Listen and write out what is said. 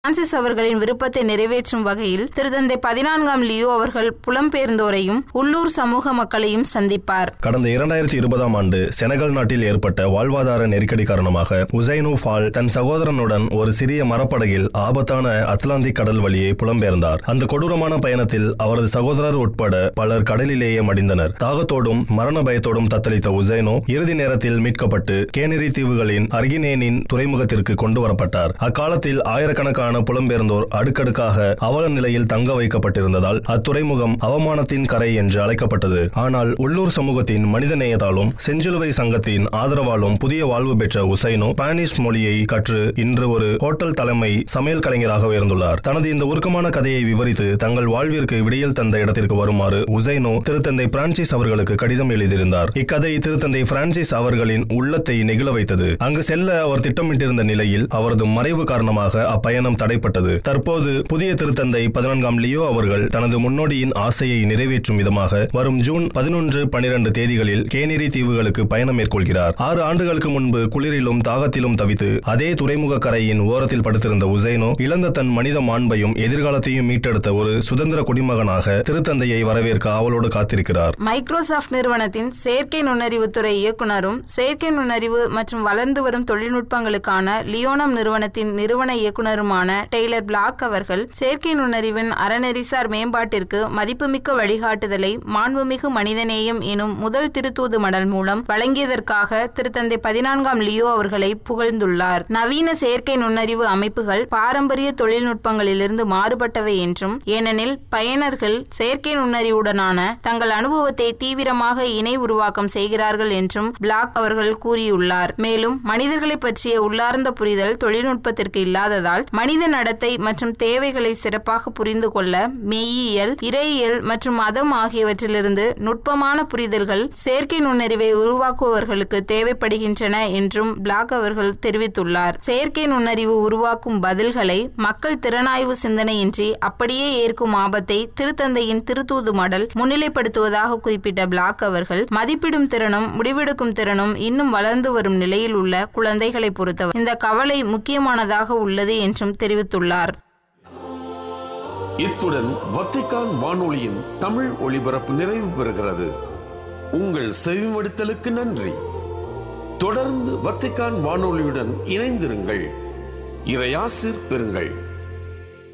Francis அவர்களின் விருப்பத்தை நிறைவேற்றும் வகையில் திருத்தந்தை பதினான்காம் லியோ அவர்கள் புலம்பெயர்ந்தோரையும் உள்ளூர் சமூக மக்களையும் சந்திப்பார் கடந்த இரண்டாயிரத்தி இருபதாம் ஆண்டு செனகல் நாட்டில் ஏற்பட்ட வாழ்வாதார நெருக்கடி காரணமாக உசைனு ஃபால் தன் சகோதரனுடன் ஒரு சிறிய மரப்படகில் ஆபத்தான அத்லாந்திக் கடல் வழியே புலம்பெயர்ந்தார் அந்த கொடூரமான பயணத்தில் அவரது சகோதரர் உட்பட பலர் கடலிலேயே மடிந்தனர் தாகத்தோடும் மரண பயத்தோடும் தத்தளித்த உசைனோ இறுதி நேரத்தில் மீட்கப்பட்டு கேனரி தீவுகளின் அர்கினேனின் துறைமுகத்திற்கு கொண்டு வரப்பட்டார் அக்காலத்தில் ஆயிரக்கணக்கான புலம்பெயர்ந்தோர் அடுக்கடுக்காக அவல நிலையில் தங்க வைக்கப்பட்டிருந்ததால் அத்துறைமுகம் அவமானத்தின் கரை என்று அழைக்கப்பட்டது ஆனால் உள்ளூர் சமூகத்தின் மனிதநேயத்தாலும் செஞ்சிலுவை சங்கத்தின் ஆதரவாலும் புதிய வாழ்வு பெற்ற உசைனோ ஸ்பானிஷ் மொழியை கற்று இன்று ஒரு ஹோட்டல் தலைமை சமையல் கலைஞராக உயர்ந்துள்ளார் தனது இந்த உருக்கமான கதையை விவரித்து தங்கள் வாழ்விற்கு விடியல் தந்த இடத்திற்கு வருமாறு உசைனோ திருத்தந்தை பிரான்சிஸ் அவர்களுக்கு கடிதம் எழுதியிருந்தார் இக்கதை திருத்தந்தை பிரான்சிஸ் அவர்களின் உள்ளத்தை நெகிழ வைத்தது அங்கு செல்ல அவர் திட்டமிட்டிருந்த நிலையில் அவரது மறைவு காரணமாக அப்பயணம் தடைப்பட்டது தற்போது புதிய திருத்தந்தை பதினான்காம் லியோ அவர்கள் தனது முன்னோடியின் ஆசையை நிறைவேற்றும் விதமாக வரும் ஜூன் பதினொன்று பனிரெண்டு தேதிகளில் கேனிரி தீவுகளுக்கு பயணம் மேற்கொள்கிறார் ஆறு ஆண்டுகளுக்கு முன்பு குளிரிலும் தாகத்திலும் தவித்து அதே துறைமுக கரையின் ஓரத்தில் படுத்திருந்த உசைனோ இழந்த தன் மனித மாண்பையும் எதிர்காலத்தையும் மீட்டெடுத்த ஒரு சுதந்திர குடிமகனாக திருத்தந்தையை வரவேற்க ஆவலோடு காத்திருக்கிறார் மைக்ரோசாஃப்ட் நிறுவனத்தின் செயற்கை நுண்ணறிவுத்துறை இயக்குனரும் செயற்கை நுண்ணறிவு மற்றும் வளர்ந்து வரும் தொழில்நுட்பங்களுக்கான லியோனம் நிறுவனத்தின் நிறுவன இயக்குனருமான டெய்லர் பிளாக் அவர்கள் செயற்கை நுண்ணறிவின் அறநெறிசார் மேம்பாட்டிற்கு மதிப்புமிக்க வழிகாட்டுதலை மாண்புமிகு மனிதநேயம் எனும் முதல் திருத்தூது மடல் மூலம் வழங்கியதற்காக திருத்தந்தை பதினான்காம் லியோ அவர்களை புகழ்ந்துள்ளார் நவீன செயற்கை நுண்ணறிவு அமைப்புகள் பாரம்பரிய தொழில்நுட்பங்களிலிருந்து மாறுபட்டவை என்றும் ஏனெனில் பயனர்கள் செயற்கை நுண்ணறிவுடனான தங்கள் அனுபவத்தை தீவிரமாக இணை உருவாக்கம் செய்கிறார்கள் என்றும் பிளாக் அவர்கள் கூறியுள்ளார் மேலும் மனிதர்களை பற்றிய உள்ளார்ந்த புரிதல் தொழில்நுட்பத்திற்கு இல்லாததால் மனித நடத்தை மற்றும் தேவைகளை சிறப்பாக புரிந்து கொள்ள மெய்யியல் இறையியல் மற்றும் மதம் ஆகியவற்றிலிருந்து நுட்பமான புரிதல்கள் செயற்கை நுண்ணறிவை உருவாக்குபவர்களுக்கு தேவைப்படுகின்றன என்றும் பிளாக் அவர்கள் தெரிவித்துள்ளார் செயற்கை நுண்ணறிவு உருவாக்கும் பதில்களை மக்கள் திறனாய்வு சிந்தனையின்றி அப்படியே ஏற்கும் ஆபத்தை திருத்தந்தையின் திருத்தூது மடல் முன்னிலைப்படுத்துவதாக குறிப்பிட்ட பிளாக் அவர்கள் மதிப்பிடும் திறனும் முடிவெடுக்கும் திறனும் இன்னும் வளர்ந்து வரும் நிலையில் உள்ள குழந்தைகளை பொறுத்தவர் இந்த கவலை முக்கியமானதாக உள்ளது என்றும் தெரிவித்துள்ளார் இத்துடன் வத்திக்கான் வானொலியின் தமிழ் ஒளிபரப்பு நிறைவு பெறுகிறது உங்கள் செவிமடுத்தலுக்கு நன்றி தொடர்ந்து வத்திக்கான் வானொலியுடன் இணைந்திருங்கள் இறையாசிர் பெறுங்கள்